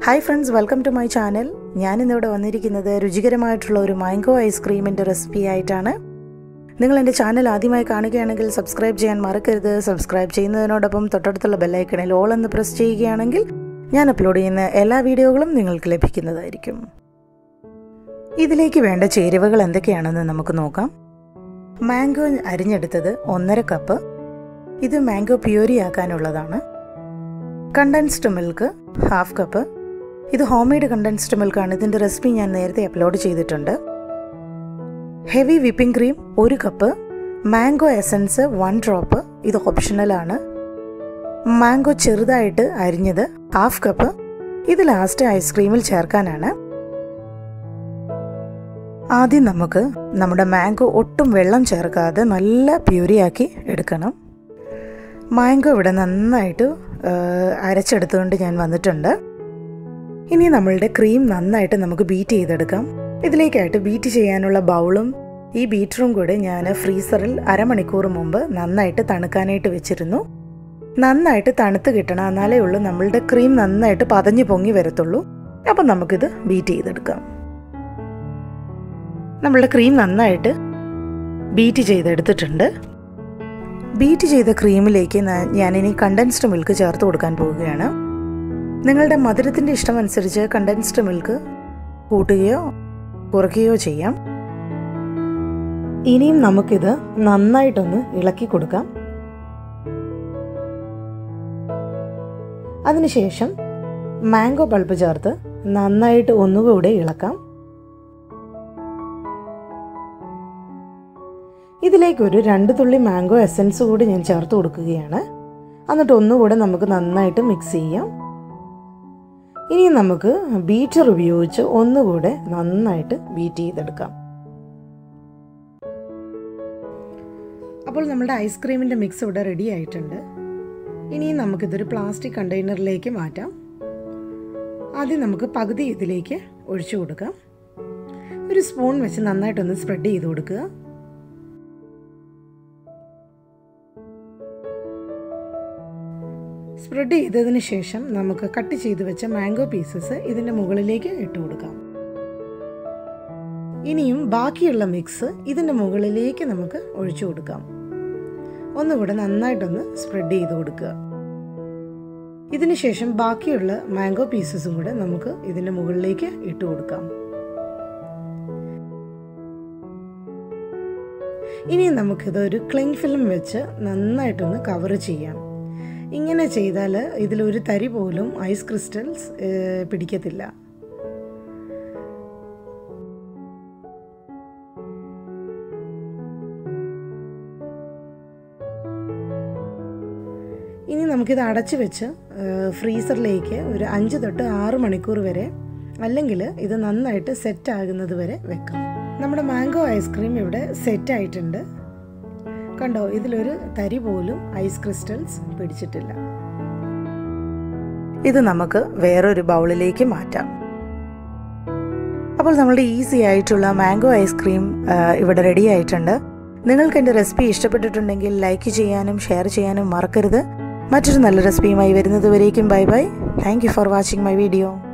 hi friends welcome to my channel ഞാനിന്നിവിടെ വന്നിരിക്കുന്നത് രുചികരമായിട്ടുള്ള ഒരു മാംഗോ ഐസ്ക്രീമിൻ്റെ റെസിപ്പി ആയിട്ടാണ് നിങ്ങൾ എൻ്റെ ചാനൽ ആദ്യമായി കാണുകയാണെങ്കിൽ സബ്സ്ക്രൈബ് ചെയ്യാൻ മറക്കരുത് സബ്സ്ക്രൈബ് ചെയ്യുന്നതിനോടൊപ്പം തൊട്ടടുത്തുള്ള ബെല്ലൈക്കണിൽ ഓൾ എന്ന് പ്രസ് ചെയ്യുകയാണെങ്കിൽ ഞാൻ അപ്ലോഡ് ചെയ്യുന്ന എല്ലാ വീഡിയോകളും നിങ്ങൾക്ക് ലഭിക്കുന്നതായിരിക്കും ഇതിലേക്ക് വേണ്ട ചേരുവകൾ എന്തൊക്കെയാണെന്ന് നമുക്ക് നോക്കാം മാംഗോ അരിഞ്ഞെടുത്തത് ഒന്നര കപ്പ് ഇത് മാംഗോ പ്യൂരി ആക്കാനുള്ളതാണ് കണ്ടൻസ്ഡ് മിൽക്ക് ഹാഫ് കപ്പ് ഇത് ഹോം മെയ്ഡ് കണ്ടൻസ്ഡ് മിൽക്കാണ് ഇതിൻ്റെ റെസിപ്പി ഞാൻ നേരത്തെ അപ്ലോഡ് ചെയ്തിട്ടുണ്ട് ഹെവി വിപ്പിംഗ് ക്രീം ഒരു cup mango essence one drop ഇത് ഓപ്ഷണലാണ് മാംഗോ ചെറുതായിട്ട് അരിഞ്ഞത് ഹാഫ് കപ്പ് ഇത് ലാസ്റ്റ് ഐസ്ക്രീമിൽ ചേർക്കാനാണ് ആദ്യം നമുക്ക് നമ്മുടെ മാംഗോ ഒട്ടും വെള്ളം ചേർക്കാതെ നല്ല പ്യൂരിയാക്കി എടുക്കണം മാംഗോ ഇവിടെ നന്നായിട്ട് അരച്ചെടുത്തുകൊണ്ട് ഞാൻ വന്നിട്ടുണ്ട് ഇനി നമ്മളുടെ ക്രീം നന്നായിട്ട് നമുക്ക് ബീറ്റ് ചെയ്തെടുക്കാം ഇതിലേക്കായിട്ട് ബീറ്റ് ചെയ്യാനുള്ള ബൗളും ഈ ബീറ്ററും കൂടെ ഞാൻ ഫ്രീസറിൽ അരമണിക്കൂർ മുമ്പ് നന്നായിട്ട് തണുക്കാനായിട്ട് വെച്ചിരുന്നു നന്നായിട്ട് തണുത്ത് കിട്ടണം എന്നാലേ ഉള്ളൂ നമ്മളുടെ ക്രീം നന്നായിട്ട് പതഞ്ഞു പൊങ്ങി വരത്തുള്ളൂ അപ്പം നമുക്കിത് ബീറ്റ് ചെയ്തെടുക്കാം നമ്മളുടെ ക്രീം നന്നായിട്ട് ബീറ്റ് ചെയ്തെടുത്തിട്ടുണ്ട് ബീറ്റ് ചെയ്ത ക്രീമിലേക്ക് ഞാനിനി കണ്ടൻസ്ഡ് മിൽക്ക് ചേർത്ത് കൊടുക്കാൻ പോവുകയാണ് നിങ്ങളുടെ മധുരത്തിൻ്റെ ഇഷ്ടമനുസരിച്ച് കണ്ടൻസ്ഡ് മിൽക്ക് കൂട്ടുകയോ കുറയ്ക്കുകയോ ചെയ്യാം ഇനിയും നമുക്കിത് നന്നായിട്ടൊന്ന് ഇളക്കി കൊടുക്കാം അതിനുശേഷം മാംഗോ പൾപ്പ് ചേർത്ത് നന്നായിട്ട് ഒന്നുകൂടെ ഇളക്കാം ഇതിലേക്ക് ഒരു രണ്ട് തുള്ളി മാംഗോ എസൻസ് കൂടി ഞാൻ ചേർത്ത് കൊടുക്കുകയാണ് എന്നിട്ട് ഒന്നുകൂടെ നമുക്ക് നന്നായിട്ട് മിക്സ് ചെയ്യാം ഇനി നമുക്ക് ബീറ്റർ ഉപയോഗിച്ച് ഒന്നുകൂടെ നന്നായിട്ട് ബീറ്റ് ചെയ്തെടുക്കാം അപ്പോൾ നമ്മുടെ ഐസ്ക്രീമിൻ്റെ മിക്സ് ഇവിടെ റെഡി ആയിട്ടുണ്ട് ഇനി നമുക്കിതൊരു പ്ലാസ്റ്റിക് കണ്ടെയ്നറിലേക്ക് മാറ്റാം ആദ്യം നമുക്ക് പകുതി ഇതിലേക്ക് ഒഴിച്ചു കൊടുക്കാം ഒരു സ്പൂൺ വെച്ച് നന്നായിട്ടൊന്ന് സ്പ്രെഡ് ചെയ്ത് കൊടുക്കുക സ്പ്രെഡ് ചെയ്തതിന് ശേഷം നമുക്ക് കട്ട് ചെയ്ത് വെച്ച മാംഗോ പീസസ് ഇതിൻ്റെ മുകളിലേക്ക് ഇട്ട് കൊടുക്കാം ഇനിയും ബാക്കിയുള്ള മിക്സ് ഇതിൻ്റെ മുകളിലേക്ക് നമുക്ക് ഒഴിച്ചു കൊടുക്കാം ഒന്നുകൂടെ നന്നായിട്ടൊന്ന് സ്പ്രെഡ് ചെയ്ത് കൊടുക്കുക ഇതിന് ശേഷം ബാക്കിയുള്ള മാംഗോ പീസസും കൂടെ നമുക്ക് ഇതിൻ്റെ മുകളിലേക്ക് ഇട്ട് കൊടുക്കാം ഇനി നമുക്കിത് ഒരു ക്ലിങ് ഫിലിം വെച്ച് നന്നായിട്ടൊന്ന് കവർ ചെയ്യാം ഇങ്ങനെ ചെയ്താൽ ഇതിലൊരു തരി പോലും ഐസ് ക്രിസ്റ്റൽസ് പിടിക്കത്തില്ല ഇനി നമുക്കിത് അടച്ചു വെച്ച് ഫ്രീസറിലേക്ക് ഒരു അഞ്ച് തൊട്ട് ആറ് മണിക്കൂർ വരെ അല്ലെങ്കിൽ ഇത് നന്നായിട്ട് സെറ്റ് ആകുന്നത് വരെ വെക്കാം നമ്മുടെ മാംഗോ ഐസ്ക്രീം ഇവിടെ സെറ്റ് ആയിട്ടുണ്ട് കണ്ടോ ഇതിലൊരു തരി പോലും ഐസ് ക്രിസ്റ്റൽസ് പിടിച്ചിട്ടില്ല ഇത് നമുക്ക് വേറൊരു ബൗളിലേക്ക് മാറ്റാം അപ്പോൾ നമ്മളുടെ ഈസി ആയിട്ടുള്ള മാംഗോ ഐസ്ക്രീം ഇവിടെ റെഡി ആയിട്ടുണ്ട് നിങ്ങൾക്ക് എൻ്റെ റെസിപ്പി ഇഷ്ടപ്പെട്ടിട്ടുണ്ടെങ്കിൽ ലൈക്ക് ചെയ്യാനും ഷെയർ ചെയ്യാനും മറക്കരുത് മറ്റൊരു നല്ല റെസിപ്പിയുമായി വരുന്നത് വരേക്കും bye bye thank you for watching my video